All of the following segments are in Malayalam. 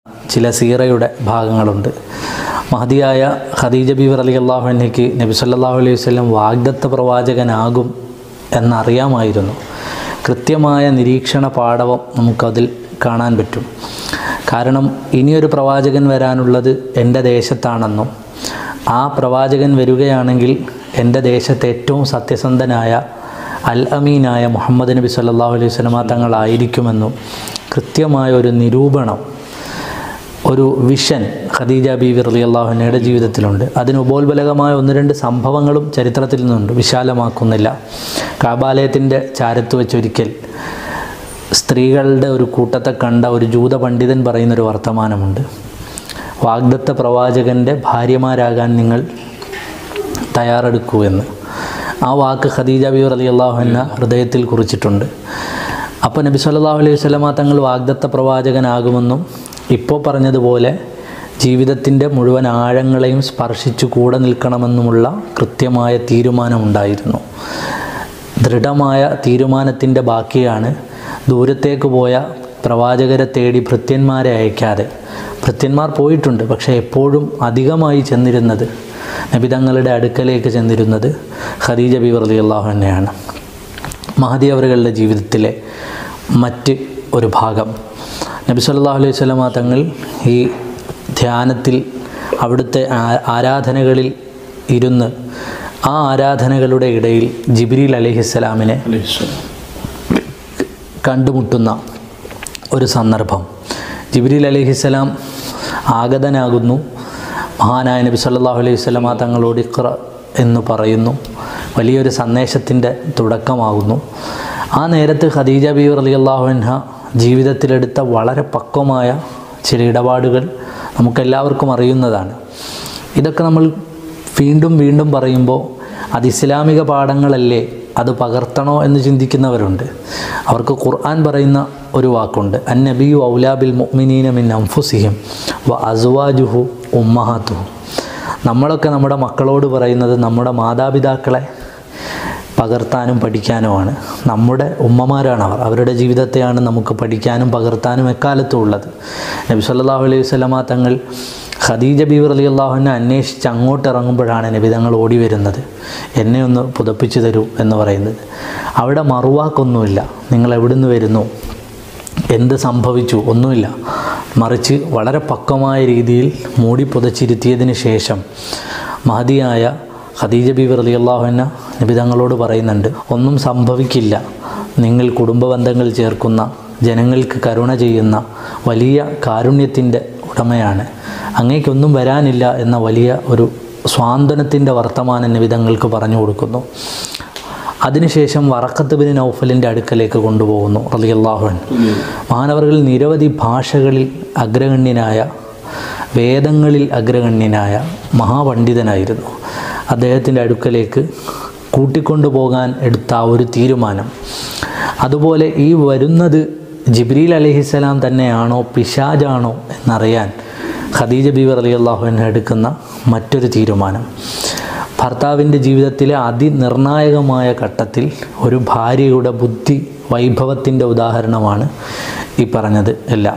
ചില സീറയുടെ ഭാഗങ്ങളുണ്ട് മഹതിയായ ഖദീജ ബീവർ അലി അള്ളാഹുനയ്ക്ക് നബി സല്ലല്ലാഹു അലൈഹി വസല്ലം വാഗ്ദത്ത പ്രവാചകനാകും എന്നറിയാമായിരുന്നു കൃത്യമായ നിരീക്ഷണ പാടവം നമുക്കതിൽ കാണാൻ പറ്റും കാരണം ഇനിയൊരു പ്രവാചകൻ വരാനുള്ളത് എൻ്റെ ദേശത്താണെന്നും ആ പ്രവാചകൻ വരികയാണെങ്കിൽ എൻ്റെ ദേശത്തെ ഏറ്റവും സത്യസന്ധനായ അൽ അമീനായ മുഹമ്മദ് നബി സല്ലല്ലാഹു അലൈഹി വസല്ലമ തങ്ങളായിരിക്കുമെന്നും കൃത്യമായ ഒരു നിരൂപണം ഒരു വിഷൻ ഖദീജ ബീവി റളിയല്ലാഹുവിനയുടെ ജീവിതത്തിലുണ്ട് അതിന് ഉപോത്ബലകമായ ഒന്ന് രണ്ട് സംഭവങ്ങളും ചരിത്രത്തിൽ നിന്നുണ്ട് വിശാലമാക്കുന്നില്ല കാബാലയത്തിൻ്റെ ചാരത്ത് വെച്ചൊരിക്കൽ സ്ത്രീകളുടെ ഒരു കൂട്ടത്തെ കണ്ട ഒരു ജൂത പണ്ഡിതൻ പറയുന്നൊരു വർത്തമാനമുണ്ട് വാഗ്ദത്ത പ്രവാചകൻ്റെ ഭാര്യമാരാകാൻ നിങ്ങൾ തയ്യാറെടുക്കൂ എന്ന് ആ വാക്ക് ഖദീജ ബി റലി അള്ളാഹുന്ന ഹൃദയത്തിൽ കുറിച്ചിട്ടുണ്ട് അപ്പോൾ നബി സല്ലല്ലാഹു അലൈഹി വസല്ലമ തങ്ങൾ വാഗ്ദത്ത പ്രവാചകനാകുമെന്നും ഇപ്പോൾ പറഞ്ഞതുപോലെ ജീവിതത്തിൻ്റെ മുഴുവൻ ആഴങ്ങളെയും സ്പർശിച്ചു കൂടെ നിൽക്കണമെന്നുമുള്ള കൃത്യമായ തീരുമാനമുണ്ടായിരുന്നു ദൃഢമായ തീരുമാനത്തിൻ്റെ ബാക്കിയാണ് ദൂരത്തേക്ക് പോയ പ്രവാചകരെ തേടി ഭൃത്യന്മാരെ അയക്കാതെ ഭൃത്യന്മാർ പോയിട്ടുണ്ട് പക്ഷേ എപ്പോഴും അധികമായി ചെന്നിരുന്നത് നബിതങ്ങളുടെ അടുക്കലേക്ക് ചെന്നിരുന്നത് ഖദീജ ബി റലി അള്ളാഹു തന്നെയാണ് മഹദി അവറുകളുടെ ജീവിതത്തിലെ മറ്റ് ഒരു ഭാഗം നബി സല്ലല്ലാഹു അലൈഹി വസല്ലമ തങ്ങൾ ഈ ധ്യാനത്തിൽ അവിടുത്തെ ആ- ആരാധനകളിൽ ഇരുന്ന് ആ ആരാധനകളുടെ ഇടയിൽ ജിബ്രീൽ അലൈഹിസ്സലാമിനെ കണ്ടുമുട്ടുന്ന ഒരു സന്ദർഭം ജിബ്രീൽ അലൈഹിസ്സലാം ആഗതനാകുന്നു മഹാനായ നബി സല്ലല്ലാഹു അലൈഹി വസല്ലമ തങ്ങളോട് ഇഖ്റ എന്ന് പറയുന്നു വലിയൊരു സന്ദേശത്തിൻ്റെ തുടക്കമാകുന്നു ആ നേരത്ത് ഖദീജ ബി റളിയല്ലാഹു അൻഹ ജീവിതത്തിലെടുത്ത വളരെ പക്വമായ ചില ഇടപാടുകൾ നമുക്കെല്ലാവർക്കും അറിയുന്നതാണ് ഇതൊക്കെ നമ്മൾ വീണ്ടും വീണ്ടും പറയുമ്പോൾ അത് ഇസ്ലാമിക പാഠങ്ങളല്ലേ അത് പകർത്തണോ എന്ന് ചിന്തിക്കുന്നവരുണ്ട് അവർക്ക് ഖുർആൻ പറയുന്ന ഒരു വാക്കുണ്ട് അന്നബിയു ഔലാബിൽ മുഅ്മിനീന മിൻ അംഫുസിഹിം വ അസുവാജുഹു ഉമ്മഹാത്തുഹു നമ്മളൊക്കെ നമ്മുടെ മക്കളോട് പറയുന്നത് നമ്മുടെ മാതാപിതാക്കളെ പകർത്താനും പഠിക്കാനുമാണ് നമ്മുടെ ഉമ്മമാരാണ് അവർ അവരുടെ ജീവിതത്തെയാണ് നമുക്ക് പഠിക്കാനും പകർത്താനും എക്കാലത്തും ഉള്ളത് നബി സല്ലല്ലാഹു അലൈഹി വസല്ലമ തങ്ങൾ ഖദീജ ബീവർ അലി അള്ളാഹുവിനെ അന്വേഷിച്ച് അങ്ങോട്ട് ഇറങ്ങുമ്പോഴാണ് നബി തങ്ങൾ ഓടി വരുന്നത് എന്നെ ഒന്ന് പുതപ്പിച്ചു തരൂ എന്ന് പറയുന്നത് അവിടെ മറുവാക്കൊന്നുമില്ല നിങ്ങൾ എവിടുന്ന് വരുന്നു എന്ത് സംഭവിച്ചു ഒന്നുമില്ല മറിച്ച് വളരെ പക്വമായ രീതിയിൽ മൂടി പുതച്ചിരുത്തിയതിന് ശേഷം മഹതിയായ ഖദീജ ബീവി റളിയല്ലാഹുവിന നബി തങ്ങളോട് പറയുന്നുണ്ട് ഒന്നും സംഭവിക്കില്ല നിങ്ങൾ കുടുംബ ബന്ധങ്ങൾ ചേർക്കുന്ന ജനങ്ങൾക്ക് കരുണ ചെയ്യുന്ന വലിയ കാരുണ്യത്തിൻ്റെ ഉടമയാണ് അങ്ങേക്കൊന്നും വരാനില്ല എന്ന വലിയ ഒരു സ്വാന്തനത്തിൻ്റെ വർത്തമാനം നബി തങ്ങൾക്ക് പറഞ്ഞു കൊടുക്കുന്നു അതിനുശേഷം വറക്കത്ത് ബിൻ നൗഫലിൻ്റെ അടുക്കലേക്ക് കൊണ്ടുപോകുന്നു റളിയല്ലാഹുൻ മാനവர்கள் നിരവധി ഭാഷകളിൽ അഗ്രഗണ്യനായ വേദങ്ങളിൽ അഗ്രഗണ്യനായ മഹാപണ്ഡിതനായിരുന്നു അദ്ദേഹത്തിൻ്റെ അടുക്കലേക്ക് കൂട്ടിക്കൊണ്ടുപോകാൻ എടുത്ത ആ ഒരു തീരുമാനം അതുപോലെ ഈ വരുന്നത് ജിബ്രീൽ അലഹിസ്സലാം തന്നെയാണോ പിശാജാണോ എന്നറിയാൻ ഖദീജ ബീവർ അലി അള്ളാഹുവിനെ എടുക്കുന്ന മറ്റൊരു തീരുമാനം ഭർത്താവിൻ്റെ ജീവിതത്തിലെ അതിനിർണായകമായ ഘട്ടത്തിൽ ഒരു ഭാര്യയുടെ ബുദ്ധി വൈഭവത്തിൻ്റെ ഉദാഹരണമാണ് ഈ പറഞ്ഞത് എല്ലാം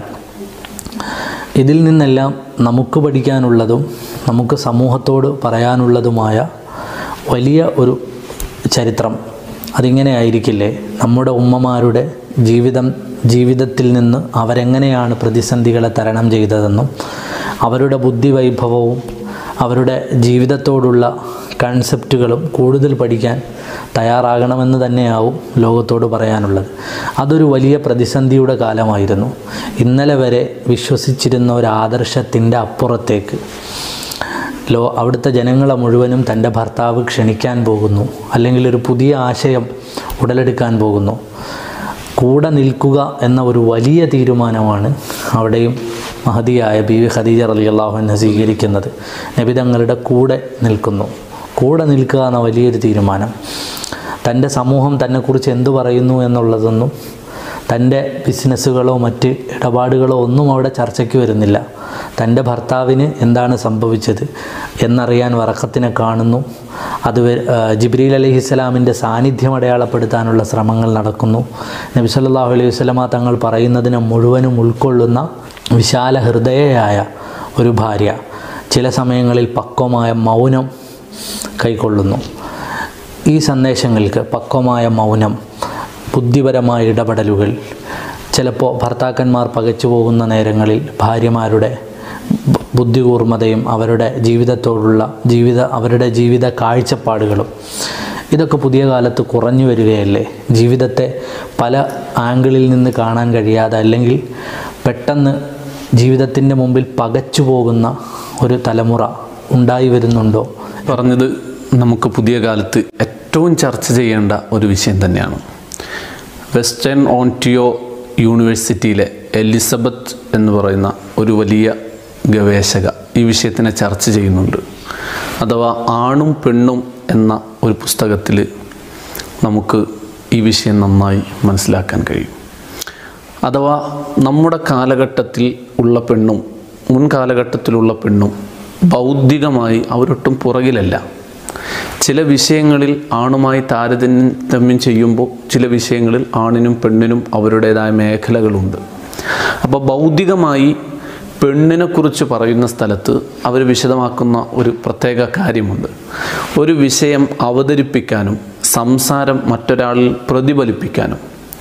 ഇതിൽ നിന്നെല്ലാം നമുക്ക് പഠിക്കാനുള്ളതും നമുക്ക് സമൂഹത്തോട് പറയാനുള്ളതുമായ വലിയ ഒരു ചരിത്രം അതിങ്ങനെ ആയിരിക്കില്ലേ നമ്മുടെ ഉമ്മമാരുടെ ജീവിതം ജീവിതത്തിൽ നിന്ന് അവരെങ്ങനെയാണ് പ്രതിസന്ധികളെ തരണം ചെയ്തതെന്നും അവരുടെ ബുദ്ധി വൈഭവവും അവരുടെ ജീവിതത്തോടുള്ള കൺസെപ്റ്റുകളും കൂടുതൽ പഠിക്കാൻ തയ്യാറാകണമെന്ന് തന്നെയാവും ലോകത്തോട് പറയാനുള്ളത് അതൊരു വലിയ പ്രതിസന്ധിയുടെ കാലമായിരുന്നു ഇന്നലെ വരെ വിശ്വസിച്ചിരുന്ന ഒരു ആദർശത്തിൻ്റെ അപ്പുറത്തേക്ക് ലോ അവിടുത്തെ ജനങ്ങളെ മുഴുവനും തൻ്റെ ഭർത്താവ് ക്ഷണിക്കാൻ പോകുന്നു അല്ലെങ്കിൽ ഒരു പുതിയ ആശയം ഉടലെടുക്കാൻ പോകുന്നു കൂടെ നിൽക്കുക എന്ന ഒരു വലിയ തീരുമാനമാണ് അവിടെയും മഹതിയായ ബി വി ഖദീജ റലി അള്ളാഹുവിനെ സ്വീകരിക്കുന്നത് നബിതങ്ങളുടെ കൂടെ നിൽക്കുന്നു കൂടെ നിൽക്കുക എന്ന വലിയൊരു തീരുമാനം തൻ്റെ സമൂഹം തന്നെക്കുറിച്ച് എന്തു പറയുന്നു എന്നുള്ളതൊന്നും തൻ്റെ ബിസിനസ്സുകളോ മറ്റ് ഇടപാടുകളോ ഒന്നും അവിടെ ചർച്ചയ്ക്ക് വരുന്നില്ല തൻ്റെ ഭർത്താവിന് എന്താണ് സംഭവിച്ചത് എന്നറിയാൻ വറക്കത്തിനെ കാണുന്നു അത് വ- ആ, ജിബ്രീൽ അലൈഹി സ്വലാമിൻ്റെ സാന്നിധ്യം അടയാളപ്പെടുത്താനുള്ള ശ്രമങ്ങൾ നടക്കുന്നു നബി സല്ലല്ലാഹു അലൈഹി വസല്ലമ തങ്ങൾ പറയുന്നതിനെ മുഴുവനും ഉൾക്കൊള്ളുന്ന വിശാല ഹൃദയയായ ഒരു ഭാര്യ ചില സമയങ്ങളിൽ പക്വമായ മൗനം കൈക്കൊള്ളുന്നു ഈ സന്ദേശങ്ങൾക്ക് പക്വമായ മൗനം ബുദ്ധിപരമായ ഇടപെടലുകൾ ചിലപ്പോൾ ഭർത്താക്കന്മാർ പകച്ചു പോകുന്ന നേരങ്ങളിൽ ഭാര്യമാരുടെ ബു- ബുദ്ധികൂർമ്മതയും അവരുടെ ജീവിതത്തോടുള്ള ജീവിത അവരുടെ ജീവിത കാഴ്ചപ്പാടുകളും ഇതൊക്കെ പുതിയ കാലത്ത് കുറഞ്ഞു വരികയല്ലേ ജീവിതത്തെ പല ആംഗിളിൽ നിന്ന് കാണാൻ കഴിയാതെ അല്ലെങ്കിൽ പെട്ടെന്ന് ജീവിതത്തിൻ്റെ മുമ്പിൽ പകച്ചു പോകുന്ന ഒരു തലമുറ ഉണ്ടായി വരുന്നുണ്ടോ പറഞ്ഞത് നമുക്ക് പുതിയ കാലത്ത് ഏറ്റവും ചർച്ച ചെയ്യേണ്ട ഒരു വിഷയം തന്നെയാണ് വെസ്റ്റേൺ ഓൺറ്റിയോ യൂണിവേഴ്സിറ്റിയിലെ എലിസബത്ത് എന്ന് പറയുന്ന ഒരു വലിയ ഗവേഷക ഈ വിഷയത്തിനെ ചർച്ച ചെയ്യുന്നുണ്ട് അഥവാ ആണും പെണ്ണും എന്ന ഒരു പുസ്തകത്തിൽ നമുക്ക് ഈ വിഷയം നന്നായി മനസ്സിലാക്കാൻ കഴിയും അഥവാ നമ്മുടെ കാലഘട്ടത്തിൽ ഉള്ള പെണ്ണും മുൻ കാലഘട്ടത്തിലുള്ള പെണ്ണും ബൗദ്ധികമായി അവരൊട്ടും പുറകിലല്ല ചില വിഷയങ്ങളിൽ ആണുമായി താരതമ്യം ചെയ്യുമ്പോൾ ചില വിഷയങ്ങളിൽ ആണിനും പെണ്ണിനും അവരുടേതായ മേഖലകളുണ്ട് അപ്പോൾ ബൗദ്ധികമായി പെണ്ണിനെക്കുറിച്ച് പറയുന്ന സ്ഥലത്ത് അവർ വിശദമാക്കുന്ന ഒരു പ്രത്യേക കാര്യമുണ്ട് ഒരു വിഷയം അവതരിപ്പിക്കാനും സംസാരം മറ്റൊരാളിൽ പ്രതിഫലിപ്പിക്കാനും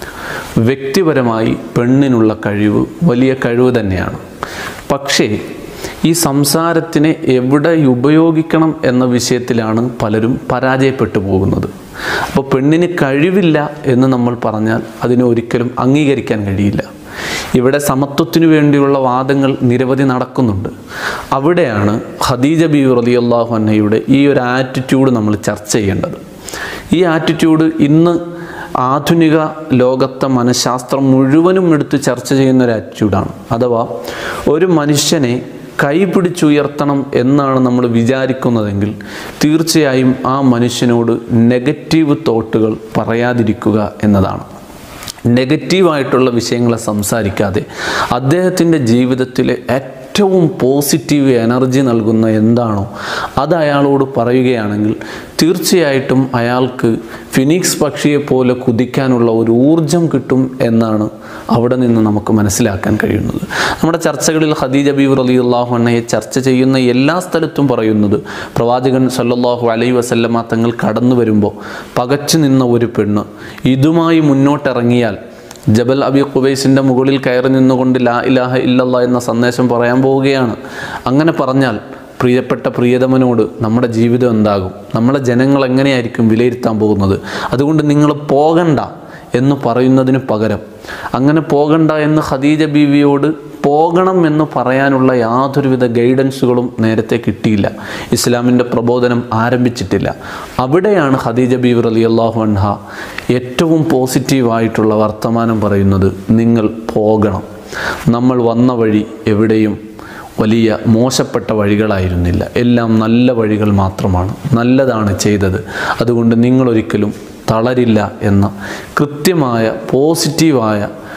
വ്യക്തിപരമായി പെണ്ണിനുള്ള കഴിവ് വലിയ കഴിവ് തന്നെയാണ് പക്ഷേ ഈ സംസാരത്തിനെ എവിടെ ഉപയോഗിക്കണം എന്ന വിഷയത്തിലാണ് പലരും പരാജയപ്പെട്ടു പോകുന്നത് അപ്പോൾ പെണ്ണിന് കഴിവില്ല എന്ന് നമ്മൾ പറഞ്ഞാൽ അതിനെ ഒരിക്കലും അംഗീകരിക്കാൻ കഴിയില്ല ഇവിടെ സമത്വത്തിനു വേണ്ടിയുള്ള വാദങ്ങൾ നിരവധി നടക്കുന്നുണ്ട് അവിടെയാണ് ഖദീജ ബി റളിയല്ലാഹു അൻഹയുടെ ഈ ഒരു ആറ്റിറ്റ്യൂഡ് നമ്മൾ ചർച്ച ചെയ്യേണ്ടത് ഈ ആറ്റിറ്റ്യൂഡ് ഇന്ന് ആധുനിക ലോകത്തെ മനഃശാസ്ത്രം മുഴുവനും എടുത്ത് ചർച്ച ചെയ്യുന്ന ഒരു ആറ്റിറ്റ്യൂഡാണ് അഥവാ ഒരു മനുഷ്യനെ കൈ പിടിച്ചുയർത്തണം എന്നാണ് നമ്മൾ വിചാരിക്കുന്നതെങ്കിൽ തീർച്ചയായും ആ മനുഷ്യനോട് നെഗറ്റീവ് തോട്ടുകൾ പറയാതിരിക്കുക എന്നതാണ് നെഗറ്റീവായിട്ടുള്ള വിഷയങ്ങളെ സംസാരിക്കാതെ അദ്ദേഹത്തിൻ്റെ ജീവിതത്തിലെ ഏറ്റവും പോസിറ്റീവ് എനർജി നൽകുന്ന എന്താണോ അത് അയാളോട് പറയുകയാണെങ്കിൽ തീർച്ചയായിട്ടും അയാൾക്ക് ഫിനിക്സ് പക്ഷിയെ പോലെ കുതിക്കാനുള്ള ഒരു ഊർജം കിട്ടും എന്നാണ് അവിടെ നിന്ന് നമുക്ക് മനസ്സിലാക്കാൻ കഴിയുന്നത് നമ്മുടെ ചർച്ചകളിൽ ഖദീജ ബീവ് റലി അള്ളാഹു അണ്ണയെ ചർച്ച ചെയ്യുന്ന എല്ലാ സ്ഥലത്തും പറയുന്നത് പ്രവാചകൻ സല്ലല്ലാഹു അലൈ വസല്ലമ തങ്ങൾ കടന്നു വരുമ്പോൾ പകച്ചു നിന്ന ഒരു പെണ്ണ് ഇതുമായി മുന്നോട്ടിറങ്ങിയാൽ ജബൽ അബി ഖുബൈസിൻ്റെ മുകളിൽ കയറി നിന്നുകൊണ്ട് ലാ ഇലാഹ ഇല്ലല്ലാ എന്ന സന്ദേശം പറയാൻ പോവുകയാണ് അങ്ങനെ പറഞ്ഞാൽ പ്രിയപ്പെട്ട പ്രിയതമനോട് നമ്മുടെ ജീവിതം എന്താകും നമ്മളെ ജനങ്ങൾ എങ്ങനെയായിരിക്കും വിലയിരുത്താൻ പോകുന്നത് അതുകൊണ്ട് നിങ്ങൾ പോകണ്ട എന്ന് പറയുന്നതിന് പകരം അങ്ങനെ പോകണ്ട എന്ന് ഖദീജ ബീവിയോട് പോകണം എന്ന് പറയാനുള്ള യാതൊരുവിധ ഗൈഡൻസുകളും നേരത്തെ കിട്ടിയില്ല ഇസ്ലാമിൻ്റെ പ്രബോധനം ആരംഭിച്ചിട്ടില്ല അവിടെയാണ് ഖദീജ ബീവി റലി അള്ളാഹു അൻഹ ഏറ്റവും പോസിറ്റീവായിട്ടുള്ള വർത്തമാനം പറയുന്നത് നിങ്ങൾ പോകണം നമ്മൾ വന്ന വഴി എവിടെയും വലിയ മോശപ്പെട്ട വഴികളായിരുന്നില്ല എല്ലാം നല്ല വഴികൾ മാത്രമാണ് നല്ലതാണ് ചെയ്തത് അതുകൊണ്ട് നിങ്ങളൊരിക്കലും തളരില്ല എന്ന കൃത്യമായ പോസിറ്റീവായ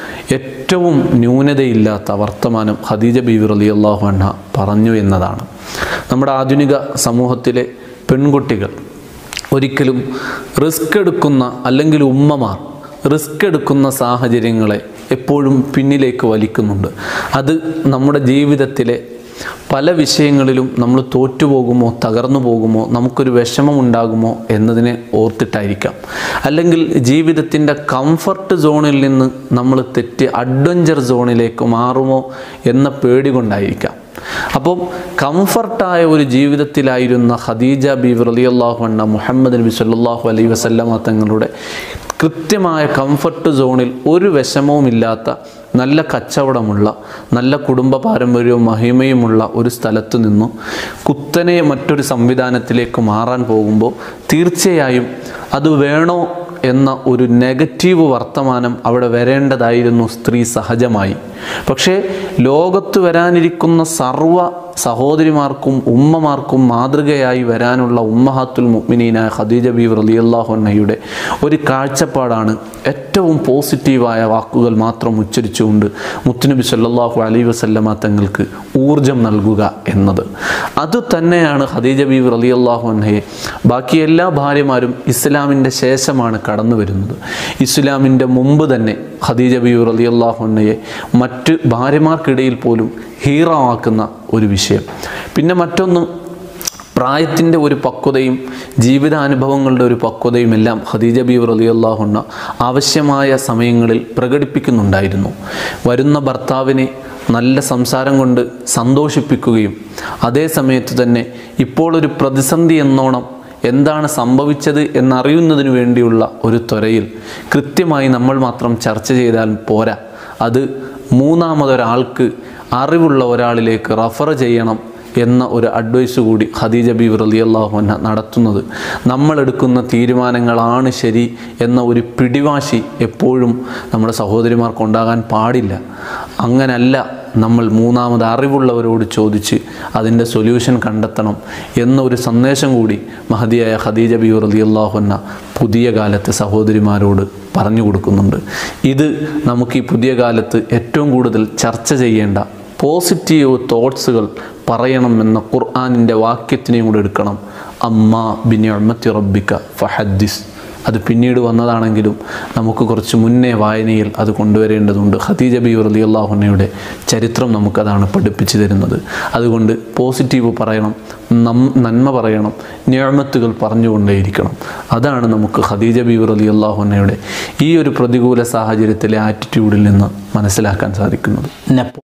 ഏറ്റവും ന്യൂനതയില്ലാത്ത വർത്തമാനം ഖദീജ ബീവി റലി അള്ളാഹു അൻഹ പറഞ്ഞു എന്നതാണ് നമ്മുടെ ആധുനിക സമൂഹത്തിലെ പെൺകുട്ടികൾ ഒരിക്കലും റിസ്ക് എടുക്കുന്ന അല്ലെങ്കിൽ ഉമ്മമാർ റിസ്ക് എടുക്കുന്ന സാഹചര്യങ്ങളെ എപ്പോഴും പിന്നിലേക്ക് വലിക്കുന്നുണ്ട് അത് നമ്മുടെ ജീവിതത്തിലെ പല വിഷയങ്ങളിലും നമ്മൾ തോറ്റുപോകുമോ തകർന്നു പോകുമോ നമുക്കൊരു വിഷമമുണ്ടാകുമോ എന്നതിനെ ഓർത്തിട്ടായിരിക്കാം അല്ലെങ്കിൽ ജീവിതത്തിൻ്റെ കംഫർട്ട് സോണിൽ നിന്ന് നമ്മൾ തെറ്റി അഡ്വഞ്ചർ സോണിലേക്ക് മാറുമോ എന്ന പേടി കൊണ്ടായിരിക്കാം അപ്പം കംഫർട്ടായ ഒരു ജീവിതത്തിലായിരുന്ന ഖദീജ ബീവി റളിയല്ലാഹു അൻഹ മുഹമ്മദ് നബി സല്ലല്ലാഹു അലൈഹി വസല്ലമ തങ്ങളുടെ കൃത്യമായ കംഫർട്ട് സോണിൽ ഒരു വിഷമവുമില്ലാത്ത നല്ല കച്ചവടമുള്ള നല്ല കുടുംബ പാരമ്പര്യവും മഹിമയുമുള്ള ഒരു സ്ഥലത്ത് നിന്നും കുത്തനെ മറ്റൊരു സംവിധാനത്തിലേക്ക് മാറാൻ പോകുമ്പോൾ തീർച്ചയായും അത് വേണോ എന്ന ഒരു നെഗറ്റീവ് വർത്തമാനം അവിടെ വരേണ്ടതായിരുന്നു സ്ത്രീ സഹജമായി പക്ഷേ ലോകത്ത് വരാനിരിക്കുന്ന സർവ സഹോദരിമാർക്കും ഉമ്മമാർക്കും മാതൃകയായി വരാനുള്ള ഉമ്മഹാത്തുൽ മുഅ്മിനീനായ ഖദീജ ബി റളിയല്ലാഹു അൻഹയുടെ ഒരു കാഴ്ചപ്പാടാണ് ഏറ്റവും പോസിറ്റീവായ വാക്കുകൾ മാത്രം ഉച്ചരിച്ചുകൊണ്ട് മുത്തുനബി സല്ലല്ലാഹു അലൈഹി വസല്ലമ തങ്ങൾക്ക് ഊർജം നൽകുക എന്നത് അത് തന്നെയാണ് ഖദീജ ബി റളിയല്ലാഹു അൻഹയെ ബാക്കി എല്ലാ ഭാര്യമാരും ഇസ്ലാമിൻ്റെ ശേഷമാണ് കടന്നു കടന്നു വരുന്നത് ഇസ്ലാമിൻ്റെ മുമ്പ് തന്നെ ഖദീജ ബിയു റലി അള്ളാഹുന്നയെ മറ്റ് ഭാര്യമാർക്കിടയിൽ പോലും ഹീറമാക്കുന്ന ഒരു വിഷയം പിന്നെ മറ്റൊന്ന് പ്രായത്തിൻ്റെ ഒരു പക്വതയും ജീവിതാനുഭവങ്ങളുടെ ഒരു പക്വതയും എല്ലാം ഖദീജ ബി റലിയല്ലാഹുന്ന ആവശ്യമായ സമയങ്ങളിൽ പ്രകടിപ്പിക്കുന്നുണ്ടായിരുന്നു വരുന്ന ഭർത്താവിനെ നല്ല സംസാരം കൊണ്ട് സന്തോഷിപ്പിക്കുകയും അതേ സമയത്ത് തന്നെ ഇപ്പോൾ ഒരു പ്രതിസന്ധി എന്നോണം എന്താണ് സംഭവിച്ചത് എന്നറിയുന്നതിന് വേണ്ടിയുള്ള ഒരു ത്വരയിൽ കൃത്യമായി നമ്മൾ മാത്രം ചർച്ച ചെയ്താൽ പോരാ അത് മൂന്നാമതൊരാൾക്ക് അറിവുള്ള ഒരാളിലേക്ക് റഫർ ചെയ്യണം എന്ന ഒരു അഡ്വൈസ് കൂടി ഖദീജ ബി റലിയല്ലാഹുന നടത്തുന്നത് നമ്മളെടുക്കുന്ന തീരുമാനങ്ങളാണ് ശരി എന്ന ഒരു പിടിവാശി എപ്പോഴും നമ്മുടെ സഹോദരിമാർക്ക് ഉണ്ടാകാൻ പാടില്ല അങ്ങനല്ല നമ്മൾ മൂന്നാമത് അറിവുള്ളവരോട് ചോദിച്ച് അതിൻ്റെ സൊല്യൂഷൻ കണ്ടെത്തണം എന്ന ഒരു സന്ദേശം കൂടി മഹതിയായ ഖദീജ ബി റലിയല്ലാഹുന്ന പുതിയ കാലത്തെ സഹോദരിമാരോട് പറഞ്ഞു കൊടുക്കുന്നുണ്ട് ഇത് നമുക്ക് ഈ പുതിയ കാലത്ത് ഏറ്റവും കൂടുതൽ ചർച്ച ചെയ്യേണ്ട പോസിറ്റീവ് തോട്ട്സുകൾ പറയണമെന്ന ഖുർആാനിൻ്റെ വാക്യത്തിനെയും കൂടെ എടുക്കണം അമ്മ ബിനിഅമത്തി റബ്ബിക്ക ഫഹദ്ദിസ് അത് പിന്നീട് വന്നതാണെങ്കിലും നമുക്ക് കുറച്ച് മുന്നേ വായനയിൽ അത് കൊണ്ടുവരേണ്ടതുണ്ട് ഖദീജ ബി റലി അള്ളാഹുനയുടെ ചരിത്രം നമുക്കതാണ് പഠിപ്പിച്ചു തരുന്നത് അതുകൊണ്ട് പോസിറ്റീവ് പറയണം നം നന്മ പറയണം ഞാമത്തുകൾ പറഞ്ഞുകൊണ്ടേയിരിക്കണം അതാണ് നമുക്ക് ഖദീജ ബി റലി അള്ളാഹുനയുടെ ഈ ഒരു പ്രതികൂല സാഹചര്യത്തിലെ ആറ്റിറ്റ്യൂഡിൽ നിന്ന് മനസ്സിലാക്കാൻ സാധിക്കുന്നത് നെപ്പോ